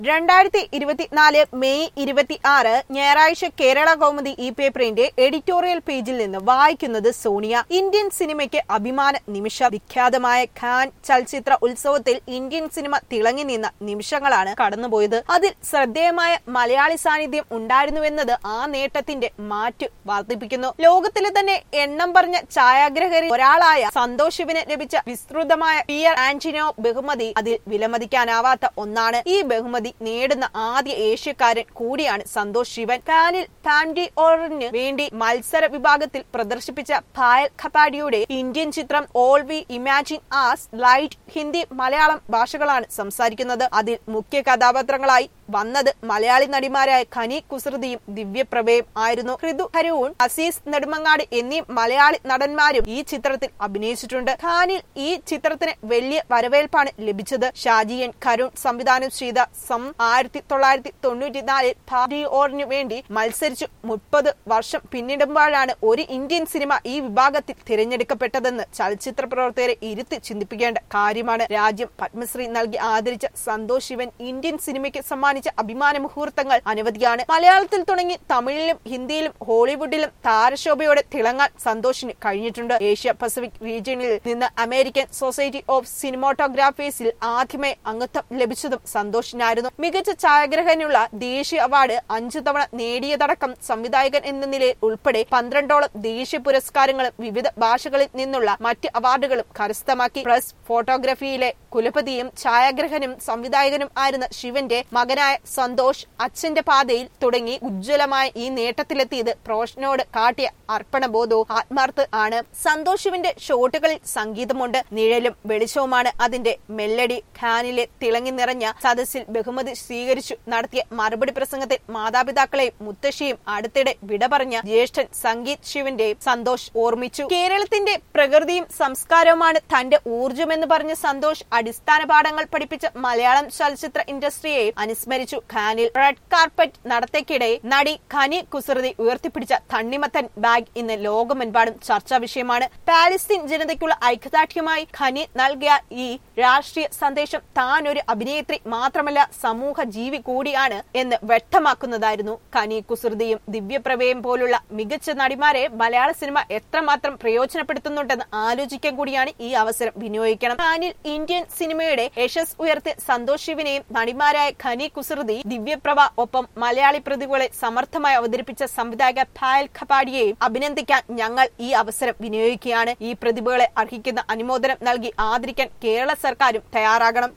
രണ്ടായിരത്തി ഇരുപത്തിനാല് മെയ് ഇരുപത്തി ആറ് ഞായറാഴ്ച കേരള കൗമുദി ഈ പേപ്പറിന്റെ എഡിറ്റോറിയൽ പേജിൽ നിന്ന് വായിക്കുന്നത് സോണിയ ഇന്ത്യൻ സിനിമയ്ക്ക് അഭിമാന നിമിഷം വിഖ്യാതമായ ഖാൻ ചലച്ചിത്ര ഉത്സവത്തിൽ ഇന്ത്യൻ സിനിമ തിളങ്ങി നിന്ന നിമിഷങ്ങളാണ് കടന്നുപോയത് അതിൽ ശ്രദ്ധേയമായ മലയാളി സാന്നിധ്യം ഉണ്ടായിരുന്നുവെന്നത് ആ നേട്ടത്തിന്റെ മാറ്റ് വർദ്ധിപ്പിക്കുന്നു ലോകത്തിലെ തന്നെ എണ്ണം പറഞ്ഞ ഛായാഗ്രഹരിൽ ഒരാളായ സന്തോഷ് ശിവന് ലഭിച്ച വിസ്തൃതമായ പിയർ ആന്റിനോ ബഹുമതി അതിൽ വിലമതിക്കാനാവാത്ത ഒന്നാണ് ഈ ബഹുമതി നേടുന്ന ആദ്യ ഏഷ്യക്കാരൻ കൂടിയാണ് സന്തോഷ് ശിവൻ കാനിൽ ഫാൻഡി ഓറിന് വേണ്ടി മത്സര വിഭാഗത്തിൽ പ്രദർശിപ്പിച്ച പായൽ ഖപാഡിയുടെ ഇന്ത്യൻ ചിത്രം all we imagine as light Hindi Malayalam ഭാഷകളാണ് സംസാരിക്കുന്നത് അതിൽ മുഖ്യ കഥാപാത്രങ്ങളായി വന്നത് മലയാളി നടിമാരായ ഖനി കുസൃതിയും ദിവ്യപ്രഭയും ആയിരുന്നു ഹൃദു ഹരൂൺ അസീസ് നെടുമങ്ങാട് എന്നീ മലയാളി നടന്മാരും ഈ ചിത്രത്തിൽ അഭിനയിച്ചിട്ടുണ്ട് ഖാനിൽ ഈ ചിത്രത്തിന് വലിയ വരവേൽപ്പാണ് ലഭിച്ചത് ഷാജിയൻ കരുൺ സംവിധാനം ചെയ്ത സം ആയിരത്തി തൊള്ളായിരത്തി തൊണ്ണൂറ്റിനാലിൽ ഭാരതി ഓറിനു വേണ്ടി മത്സരിച്ചു മുപ്പത് വർഷം പിന്നിടുമ്പോഴാണ് ഒരു ഇന്ത്യൻ സിനിമ ഈ വിഭാഗത്തിൽ തിരഞ്ഞെടുക്കപ്പെട്ടതെന്ന് ചലച്ചിത്ര പ്രവർത്തകരെ ഇരുത്തി ചിന്തിപ്പിക്കേണ്ട കാര്യമാണ് രാജ്യം പത്മശ്രീ നൽകി ആദരിച്ച സന്തോഷ് ശിവൻ ഇന്ത്യൻ സിനിമയ്ക്ക് സമ്മാനിച്ച അഭിമാന മുഹൂർത്തങ്ങൾ അനവധിയാണ് മലയാളത്തിൽ തുടങ്ങി തമിഴിലും ഹിന്ദിയിലും ഹോളിവുഡിലും താരശോഭയോടെ തിളങ്ങാൻ സന്തോഷിന് കഴിഞ്ഞിട്ടുണ്ട് ഏഷ്യ പസഫിക് റീജിയനിൽ നിന്ന് അമേരിക്കൻ സൊസൈറ്റി ഓഫ് സിനിമോട്ടോഗ്രാഫേഴ്സിൽ ആദ്യമേ അംഗത്വം ലഭിച്ചതും സന്തോഷിനായിരുന്നു മികച്ച ഛായാഗ്രഹനുള്ള ദേശീയ അവാർഡ് അഞ്ചു തവണ നേടിയതടക്കം സംവിധായകൻ എന്ന നിലയിൽ ഉൾപ്പെടെ പന്ത്രണ്ടോളം ദേശീയ പുരസ്കാരങ്ങളും വിവിധ ഭാഷകളിൽ നിന്നുള്ള മറ്റ് അവാർഡുകളും കരസ്ഥമാക്കി പ്രസ് ഫോട്ടോഗ്രഫിയിലെ കുലപതിയും ഛായാഗ്രഹനും സംവിധായകനും ആയിരുന്ന ശിവന്റെ മകനായ സന്തോഷ് അച്ഛന്റെ പാതയിൽ തുടങ്ങി ഉജ്ജ്വലമായ ഈ നേട്ടത്തിലെത്തിയത് പ്രൊഫഷനോട് കാട്ടിയ അർപ്പണബോധവും ആത്മാർത്ഥ ആണ് സന്തോഷ് ശിവന്റെ ഷോട്ടുകളിൽ സംഗീതമുണ്ട് നിഴലും വെളിച്ചവുമാണ് അതിന്റെ മെല്ലടി ഖാനിലെ തിളങ്ങി നിറഞ്ഞ സദസ്സിൽ ബഹുമതി സ്വീകരിച്ചു നടത്തിയ മറുപടി പ്രസംഗത്തിൽ മാതാപിതാക്കളെയും മുത്തശ്ശിയും അടുത്തിടെ വിട പറഞ്ഞ ജ്യേഷ്ഠൻ സംഗീത് ശിവന്റെ സന്തോഷ് ഓർമ്മിച്ചു കേരളത്തിന്റെ പ്രകൃതിയും സംസ്കാരവുമാണ് തന്റെ ഊർജമെന്ന് പറഞ്ഞ സന്തോഷ് അടിസ്ഥാന പാഠങ്ങൾ പഠിപ്പിച്ച മലയാളം ചലച്ചിത്ര ഇൻഡസ്ട്രിയെ അനുസ്മരിച്ചു ഖാനിൽ റെഡ് കാർപ്പറ്റ് നടത്തയ്ക്കിടെ നടി ഖനി കുസൃതി ഉയർത്തിപ്പിടിച്ച തണ്ണിമത്തൻ ബാഗ് ഇന്ന് ലോകമെമ്പാടും ചർച്ചാ വിഷയമാണ് പാലസ്തീൻ ജനതയ്ക്കുള്ള ഐക്യദാർഢ്യമായി ഖനി നൽകിയ ഈ രാഷ്ട്രീയ സന്ദേശം താൻ ഒരു അഭിനേത്രി മാത്രമല്ല സമൂഹ ജീവി കൂടിയാണ് എന്ന് വ്യക്തമാക്കുന്നതായിരുന്നു ഖനി കുസൃതിയും ദിവ്യപ്രഭയും പോലുള്ള മികച്ച നടിമാരെ മലയാള സിനിമ എത്രമാത്രം പ്രയോജനപ്പെടുത്തുന്നുണ്ടെന്ന് ആലോചിക്കാൻ കൂടിയാണ് ഈ അവസരം വിനിയോഗിക്കണം ഖാനിൽ ഇന്ത്യൻ സിനിമയുടെ യശസ് ഉയർത്തിയ സന്തോഷ് ശിവനെയും നടിമാരായ ഖനി കുസൃതി ദിവ്യപ്രഭ ഒപ്പം മലയാളി പ്രതിഭകളെ സമർത്ഥമായി അവതരിപ്പിച്ച സംവിധായക പായൽ ഖപാഡിയെയും അഭിനന്ദിക്കാൻ ഞങ്ങൾ ഈ അവസരം വിനിയോഗിക്കുകയാണ് ഈ പ്രതിഭകളെ അർഹിക്കുന്ന അനുമോദനം നൽകി ആദരിക്കാൻ കേരള സർക്കാരും തയ്യാറാകണം